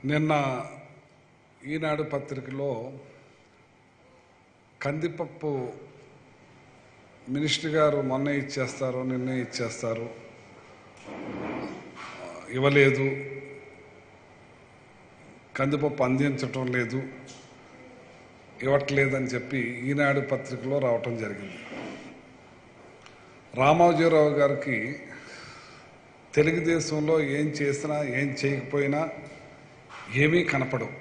నిన్న ఈనాడు పత్రికలో కందిపప్పు మినిస్టర్ గారు మొన్న ఇచ్చేస్తారు నిన్నే ఇచ్చేస్తారు ఇవ్వలేదు కందిపప్పు అందించటం లేదు ఇవ్వట్లేదని చెప్పి ఈనాడు పత్రికలో రావటం జరిగింది రామోజీరావు గారికి తెలుగుదేశంలో ఏం చేసినా ఏం చేయకపోయినా ఏమీ కనపడవు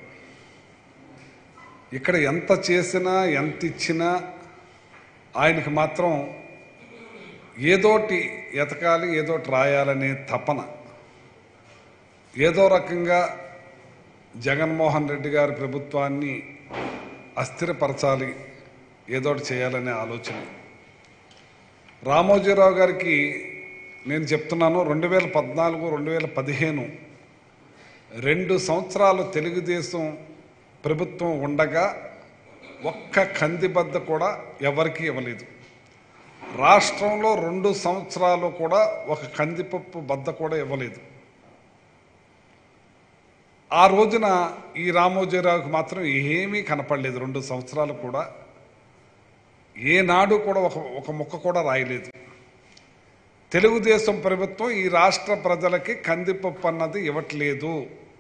ఇక్కడ ఎంత చేసినా ఎంత ఇచ్చినా ఆయనకి మాత్రం ఏదోటి ఎతకాలి ఏదోటి రాయాలనే తపన ఏదో రకంగా జగన్మోహన్ రెడ్డి గారి ప్రభుత్వాన్ని అస్థిరపరచాలి ఏదోటి చేయాలనే ఆలోచన రామోజీరావు గారికి నేను చెప్తున్నాను రెండు వేల పద్నాలుగు రెండు వేల పదిహేను రెండు సంవత్సరాలు తెలుగుదేశం ప్రభుత్వం ఉండగా ఒక్క కందిబద్ద కూడా ఎవరికీ ఇవ్వలేదు రాష్ట్రంలో రెండు సంవత్సరాలు కూడా ఒక కందిపప్పు బద్ద కూడా ఇవ్వలేదు ఆ రోజున ఈ రామోజీరావుకి మాత్రం ఏమీ కనపడలేదు రెండు సంవత్సరాలు కూడా ఏనాడు కూడా ఒక ఒక ముక్క కూడా రాయలేదు తెలుగుదేశం ప్రభుత్వం ఈ రాష్ట్ర ప్రజలకి కందిపప్పు అన్నది ఇవ్వట్లేదు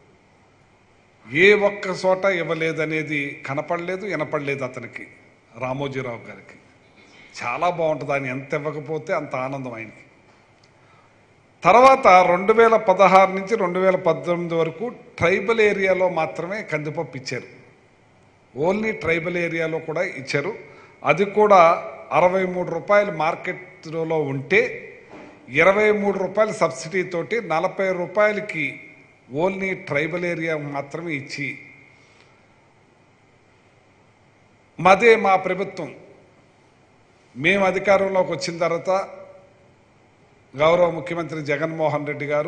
ఏ ఒక్క చోట ఇవ్వలేదనేది కనపడలేదు వినపడలేదు అతనికి రామోజీరావు గారికి చాలా బాగుంటుంది ఆయన ఎంత ఇవ్వకపోతే అంత ఆనందం ఆయనకి తర్వాత రెండు వేల పదహారు నుంచి రెండు వేల పద్దెనిమిది వరకు ట్రైబల్ ఏరియాలో మాత్రమే కందిపప్పు ఇచ్చారు ఓన్లీ ట్రైబల్ ఏరియాలో కూడా ఇచ్చారు అది కూడా అరవై మూడు రూపాయలు మార్కెట్లో ఉంటే ఇరవై మూడు రూపాయల సబ్సిడీ తోటి నలభై రూపాయలకి ఓన్లీ ట్రైబల్ ఏరియా మాత్రమే ఇచ్చి మాదే మా ప్రభుత్వం మేము అధికారంలోకి వచ్చిన తర్వాత గౌరవ ముఖ్యమంత్రి జగన్మోహన్ రెడ్డి గారు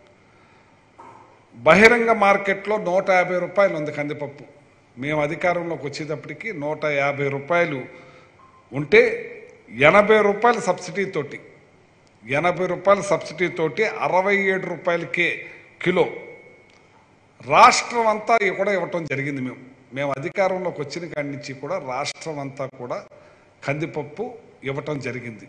బహిరంగ మార్కెట్లో నూట యాభై రూపాయలు ఉంది కందిపప్పు మేము అధికారంలోకి వచ్చేటప్పటికి నూట యాభై రూపాయలు ఉంటే ఎనభై రూపాయల సబ్సిడీ తోటి ఎనభై రూపాయల సబ్సిడీ తోటి అరవై ఏడు రూపాయలకే కిలో రాష్ట్రం అంతా కూడా ఇవ్వటం జరిగింది మేము మేము అధికారంలోకి వచ్చిన కాడి నుంచి కూడా రాష్ట్రం అంతా కూడా కందిపప్పు ఇవ్వటం జరిగింది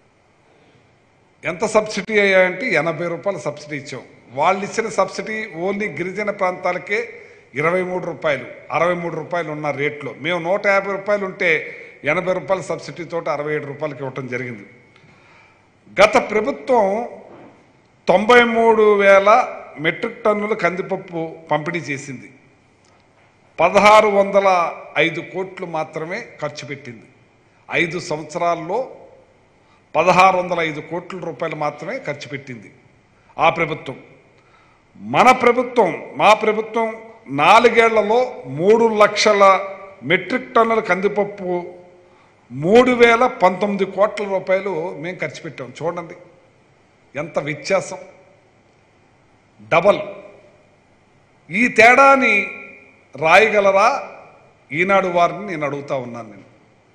ఎంత సబ్సిడీ అయ్యాయంటే ఎనభై రూపాయల సబ్సిడీ ఇచ్చాం వాళ్ళు ఇచ్చిన సబ్సిడీ ఓన్లీ గిరిజన ప్రాంతాలకే ఇరవై మూడు రూపాయలు అరవై మూడు రూపాయలు ఉన్న రేట్లో మేము నూట యాభై రూపాయలు ఉంటే ఎనభై రూపాయల సబ్సిడీ తోటి అరవై ఏడు రూపాయలకి ఇవ్వటం జరిగింది గత ప్రభుత్వం తొంభై మూడు వేల మెట్రిక్ టన్నుల కందిపప్పు పంపిణీ చేసింది పదహారు వందల ఐదు కోట్లు మాత్రమే ఖర్చు పెట్టింది ఐదు సంవత్సరాల్లో పదహారు వందల ఐదు కోట్ల రూపాయలు మాత్రమే ఖర్చు పెట్టింది ఆ ప్రభుత్వం మన ప్రభుత్వం మా ప్రభుత్వం నాలుగేళ్లలో మూడు లక్షల మెట్రిక్ టన్నుల కందిపప్పు మూడు వేల పంతొమ్మిది కోట్ల రూపాయలు మేము ఖర్చు పెట్టాం చూడండి ఎంత వ్యత్యాసం డబల్ ఈ తేడాని రాయగలరా ఈనాడు వారిని నేను అడుగుతా ఉన్నాను నేను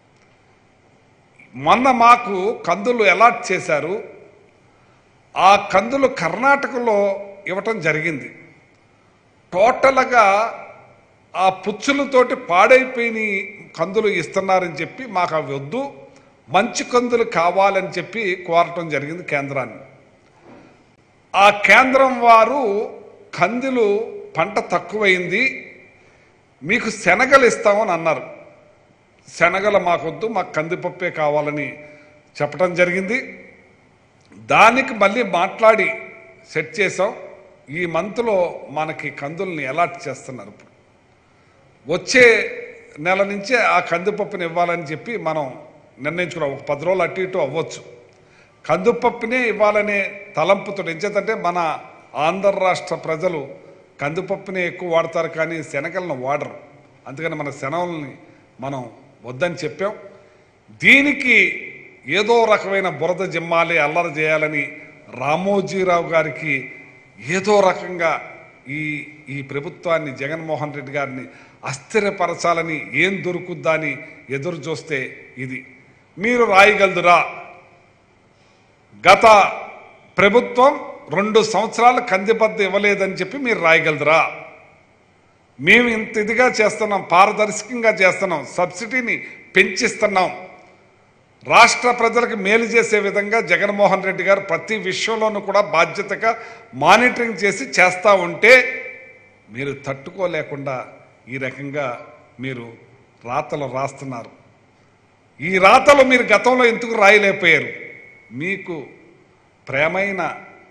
మొన్న మాకు కందులు అలాట్ చేశారు ఆ కందులు కర్ణాటకలో ఇవ్వటం జరిగింది టోటల్గా ఆ పుచ్చులతోటి పాడైపోయిన కందులు ఇస్తున్నారని చెప్పి మాకు అవి వద్దు మంచి కందులు కావాలని చెప్పి కోరటం జరిగింది కేంద్రాన్ని ఆ కేంద్రం వారు కందులు పంట తక్కువైంది మీకు శనగలు ఇస్తామని అన్నారు శనగలు మాకొద్దు మాకు కందిపప్పే కావాలని చెప్పడం జరిగింది దానికి మళ్ళీ మాట్లాడి సెట్ చేసాం ఈ మంత్లో మనకి కందుల్ని అలాట్ చేస్తున్నారు ఇప్పుడు వచ్చే నెల నుంచే ఆ కందిపప్పుని ఇవ్వాలని చెప్పి మనం నిర్ణయించుకున్నాం ఒక పది రోజులు అటు ఇటు అవ్వచ్చు కందిపప్పునే ఇవ్వాలనే తలంపుతో ఎంచేతంటే మన ఆంధ్ర రాష్ట్ర ప్రజలు కందిపప్పునే ఎక్కువ వాడతారు కానీ శనగలను వాడరు అందుకని మన శనగల్ని మనం వద్దని చెప్పాం దీనికి ఏదో రకమైన బురద జిమ్మాలి అల్లరి చేయాలని రామోజీరావు గారికి ఏదో రకంగా ఈ ఈ ప్రభుత్వాన్ని జగన్మోహన్ రెడ్డి గారిని అస్థిరపరచాలని ఏం దొరుకుద్దా అని ఎదురు చూస్తే ఇది మీరు రాయగలదురా గత ప్రభుత్వం రెండు సంవత్సరాలు కందిపద్ద ఇవ్వలేదని చెప్పి మీరు రాయగలదురా మేము ఇంత ఇదిగా చేస్తున్నాం పారదర్శకంగా చేస్తున్నాం సబ్సిడీని పెంచిస్తున్నాం రాష్ట్ర ప్రజలకు మేలు చేసే విధంగా జగన్మోహన్ రెడ్డి గారు ప్రతి విషయంలోనూ కూడా బాధ్యతగా మానిటరింగ్ చేసి చేస్తూ ఉంటే మీరు తట్టుకోలేకుండా ఈ రకంగా మీరు రాతలు రాస్తున్నారు ఈ రాతలు మీరు గతంలో ఎందుకు రాయలేకపోయారు మీకు ప్రేమైన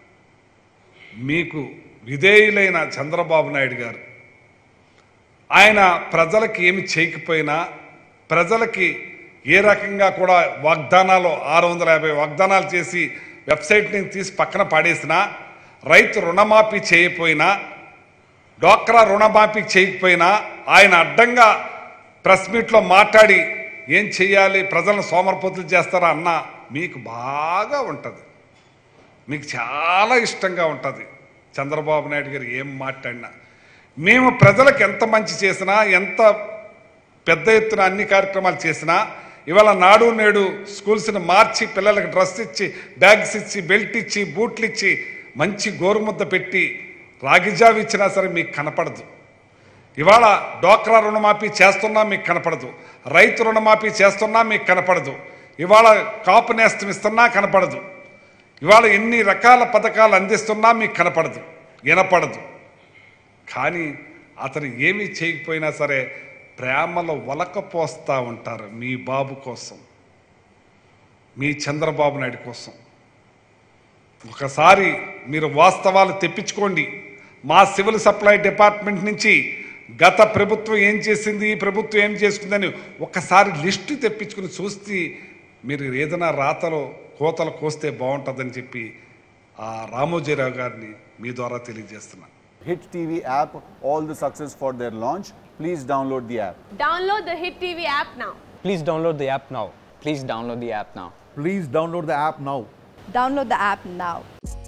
మీకు విధేయులైన చంద్రబాబు నాయుడు గారు ఆయన ప్రజలకి ఏమి చేయకపోయినా ప్రజలకి ఏ రకంగా కూడా వాగ్దానాలు ఆరు వందల యాభై వాగ్దానాలు చేసి వెబ్సైట్ని తీసి పక్కన పాడేసినా రైతు రుణమాఫీ చేయకపోయినా డోక్రా రుణమాఫీ చేయకపోయినా ఆయన అడ్డంగా ప్రెస్ మీట్లో మాట్లాడి ఏం చెయ్యాలి ప్రజలను సోమరపోతులు చేస్తారా అన్న మీకు బాగా ఉంటుంది మీకు చాలా ఇష్టంగా ఉంటుంది చంద్రబాబు నాయుడు గారు ఏం మాట్లాడినా మేము ప్రజలకు ఎంత మంచి చేసినా ఎంత పెద్ద ఎత్తున అన్ని కార్యక్రమాలు చేసినా ఇవాళ నాడు నేడు స్కూల్స్ని మార్చి పిల్లలకు డ్రెస్ ఇచ్చి బ్యాగ్స్ ఇచ్చి బెల్ట్ ఇచ్చి బూట్లు ఇచ్చి మంచి గోరుముద్ద పెట్టి రాగిజావి ఇచ్చినా సరే మీకు కనపడదు ఇవాళ డోక్రా రుణమాఫీ చేస్తున్నా మీకు కనపడదు రైతు రుణమాఫీ చేస్తున్నా మీకు కనపడదు ఇవాళ కాపు నేస్తం ఇస్తున్నా కనపడదు ఇవాళ ఎన్ని రకాల పథకాలు అందిస్తున్నా మీకు కనపడదు వినపడదు కానీ అతను ఏమీ చేయకపోయినా సరే ప్రేమలో వలకపోస్తూ ఉంటారు మీ బాబు కోసం మీ చంద్రబాబు నాయుడు కోసం ఒకసారి మీరు వాస్తవాలు తెప్పించుకోండి మా సివిల్ సప్లై డిపార్ట్మెంట్ నుంచి గత ప్రభుత్వం ఏం చేసింది ఈ ప్రభుత్వం ఏం చేసుకుందని ఒకసారి లిస్టు తెప్పించుకుని చూస్తే మీరు ఏదైనా రాతలో కోతలు కోస్తే బాగుంటుందని చెప్పి ఆ రామోజీరావు గారిని మీ ద్వారా తెలియజేస్తున్నాను Hit TV app, all the success for their launch. Please download the app. Download the Hit TV app now. Please download the app now. Please download the app now. Please download the app now. Download the app now.